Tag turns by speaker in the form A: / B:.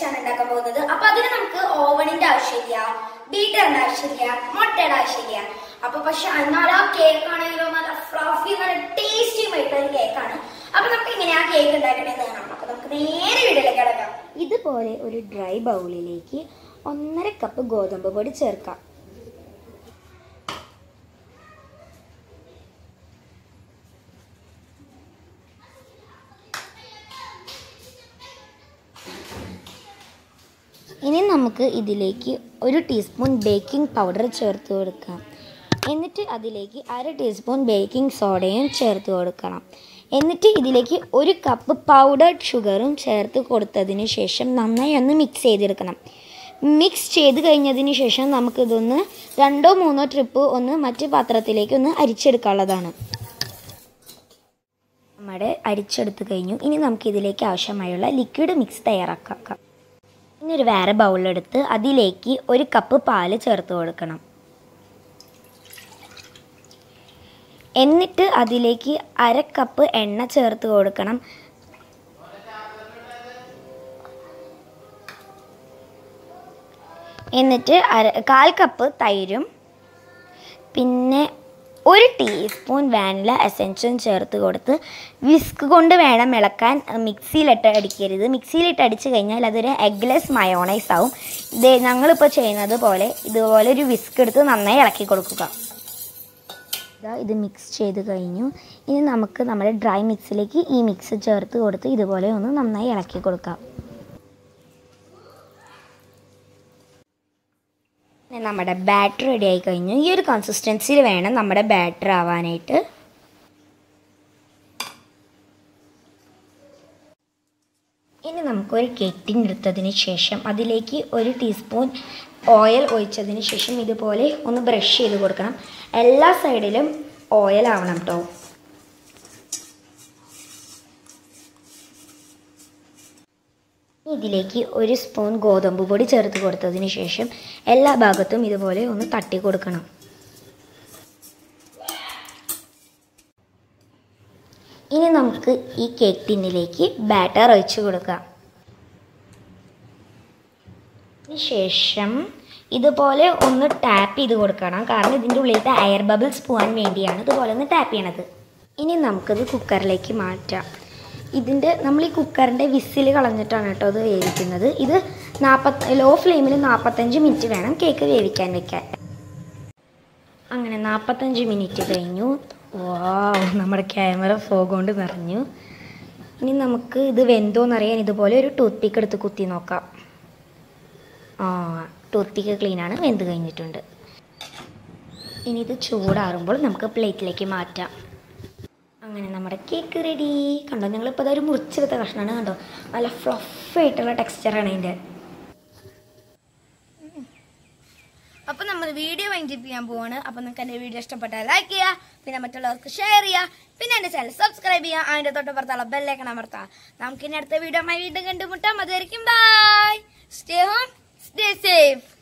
A: ആണ് ഉണ്ടാക്കാൻ പോകുന്നത് അപ്പൊ അതിന് നമുക്ക് ഓവണിന്റെ ആവശ്യമില്ല ബീറ്ററിന്റെ ആവശ്യമില്ല മുട്ടയുടെ ആവശ്യമില്ല അപ്പൊ പക്ഷെ എന്നാൽ ആ കേക്ക് ആണെങ്കിലോ നല്ല ഫ്ലഫി നല്ല ടേസ്റ്റിയും ആയിട്ടുള്ള ഒരു കേക്കാണ് അപ്പൊ നമുക്ക് എങ്ങനെയാ കേക്ക് ഉണ്ടാക്കണേന്ന് കാണാം അപ്പൊ നമുക്ക് നേരെ വീട്ടിലേക്ക് കിടക്കാം
B: ഇതുപോലെ ഒരു ഡ്രൈ ബൗളിലേക്ക് ഒന്നര കപ്പ് ഗോതമ്പ് പൊടി ചേർക്കാം ഇനി നമുക്ക് ഇതിലേക്ക് ഒരു ടീസ്പൂൺ ബേക്കിംഗ് പൗഡർ ചേർത്ത് കൊടുക്കാം എന്നിട്ട് അതിലേക്ക് അര ടീസ്പൂൺ ബേക്കിംഗ് സോഡയും ചേർത്ത് കൊടുക്കണം എന്നിട്ട് ഇതിലേക്ക് ഒരു കപ്പ് പൗഡർഡ് ഷുഗറും ചേർത്ത് കൊടുത്തതിന് ശേഷം നന്നായി ഒന്ന് മിക്സ് ചെയ്തെടുക്കണം മിക്സ് ചെയ്ത് കഴിഞ്ഞതിന് ശേഷം നമുക്കിതൊന്ന് രണ്ടോ മൂന്നോ ട്രിപ്പ് ഒന്ന് മറ്റ് പാത്രത്തിലേക്ക് ഒന്ന് അരിച്ചെടുക്കാനുള്ളതാണ് നമ്മുടെ അരിച്ചെടുത്ത് കഴിഞ്ഞു ഇനി നമുക്ക് ഇതിലേക്ക് ആവശ്യമായുള്ള ലിക്വിഡ് മിക്സ് തയ്യാറാക്കാം ഇനി ഒരു വേറെ ബൗളെടുത്ത് അതിലേക്ക് ഒരു കപ്പ് പാല് ചേർത്ത് കൊടുക്കണം എന്നിട്ട് അതിലേക്ക് അര കപ്പ് എണ്ണ ചേർത്ത് കൊടുക്കണം എന്നിട്ട് അര കാൽ കപ്പ് തൈരും പിന്നെ ഒരു ടീസ്പൂൺ വാനില എസെൻസും ചേർത്ത് കൊടുത്ത് വിസ്ക് കൊണ്ട് വേണം ഇളക്കാൻ മിക്സിയിലിട്ട് അടിക്കരുത് മിക്സിയിലിട്ട് അടിച്ച് കഴിഞ്ഞാൽ അതൊരു എഗ്ലെസ് മയോണൈസ് ആവും ഇത് ഞങ്ങളിപ്പോൾ ചെയ്യുന്നത് പോലെ ഇതുപോലെ ഒരു വിസ്ക് എടുത്ത് നന്നായി ഇളക്കി കൊടുക്കുക ഇതാ ഇത് മിക്സ് ചെയ്ത് കഴിഞ്ഞു ഇനി നമുക്ക് നമ്മുടെ ഡ്രൈ മിക്സിലേക്ക് ഈ മിക്സ് ചേർത്ത് കൊടുത്ത് ഇതുപോലെ ഒന്ന് നന്നായി ഇളക്കി കൊടുക്കാം ഇനി നമ്മുടെ ബാറ്റർ റെഡി ആയി കഴിഞ്ഞു ഈ ഒരു കൺസിസ്റ്റൻസിയിൽ വേണം നമ്മുടെ ബാറ്റർ ആവാനായിട്ട് ഇനി നമുക്കൊരു കെറ്റിംഗ് എടുത്തതിന് ശേഷം അതിലേക്ക് ഒരു ടീസ്പൂൺ ഓയിൽ ഒഴിച്ചതിന് ശേഷം ഇതുപോലെ ഒന്ന് ബ്രഷ് ചെയ്ത് കൊടുക്കണം എല്ലാ സൈഡിലും ഓയിൽ ആവണം കേട്ടോ ഇതിലേക്ക് ഒരു സ്പൂൺ ഗോതമ്പ് പൊടി ചേർത്ത് കൊടുത്തതിന് ശേഷം എല്ലാ ഭാഗത്തും ഇതുപോലെ ഒന്ന് തട്ടി കൊടുക്കണം ഇനി നമുക്ക് ഈ കേക്ക് ടിന്നിലേക്ക് ബാറ്റർ ഒഴിച്ച് കൊടുക്കാം അതിന് ശേഷം ഇതുപോലെ ഒന്ന് ടാപ്പ് ചെയ്ത് കൊടുക്കണം കാരണം ഇതിൻ്റെ ഉള്ളിലത്തെ എയർ ബബിൾസ് പോകാൻ വേണ്ടിയാണ് ഇതുപോലെ ഒന്ന് ടാപ്പ് ചെയ്യണത് ഇനി നമുക്കിത് കുക്കറിലേക്ക് മാറ്റാം ഇതിൻ്റെ നമ്മൾ ഈ കുക്കറിൻ്റെ വിസിൽ കളഞ്ഞിട്ടാണ് കേട്ടോ ഇത് വേവിക്കുന്നത് ഇത് നാൽപ്പത്തി ലോ ഫ്ലെയിമിൽ നാൽപ്പത്തഞ്ച് മിനിറ്റ് വേണം കേക്ക് വേവിക്കാൻ വെക്കാൻ അങ്ങനെ നാൽപ്പത്തഞ്ച് മിനിറ്റ് കഴിഞ്ഞു വാ നമ്മുടെ ക്യാമറ ഫോഗ് കൊണ്ട് നിറഞ്ഞു ഇനി നമുക്ക് ഇത് വെന്തോന്നറിയാൻ ഇതുപോലെ ഒരു ടൂത്ത് പിക്ക് എടുത്ത് കുത്തി നോക്കാം ആ ടൂത്ത് പിക്ക് ക്ലീനാണ് വെന്ത് കഴിഞ്ഞിട്ടുണ്ട് ഇനി ഇത് ചൂടാറുമ്പോൾ നമുക്ക് പ്ലേറ്റിലേക്ക് മാറ്റാം അങ്ങനെ നമ്മുടെ കേക്ക് റെഡി കണ്ടോ ഞങ്ങളിപ്പോൾ അതൊരു മുറിച്ചെടുത്ത കഷ്ണമാണ് കണ്ടോ നല്ല ഫ്ലഫ് ആയിട്ടുള്ള ടെക്സ്ചറാണ് അതിൻ്റെ
A: അപ്പൊ നമ്മൾ വീഡിയോ വൈൻഡപ്പ് ചെയ്യാൻ പോവാണ് അപ്പൊ നിങ്ങൾക്ക് എന്റെ വീഡിയോ ഇഷ്ടപ്പെട്ടാൽ ലൈക്ക് ചെയ്യുക പിന്നെ മറ്റുള്ളവർക്ക് ഷെയർ ചെയ്യുക പിന്നെ എന്റെ ചാനൽ സബ്സ്ക്രൈബ് ചെയ്യുക അതിന്റെ തൊട്ടപ്പുറത്തുള്ള ബെല്ലേക്കണം അമർത്താം നമുക്ക് ഇനി അടുത്ത വീഡിയോ വീണ്ടും കണ്ടുമുട്ടാം അതായിരിക്കും bye stay home stay safe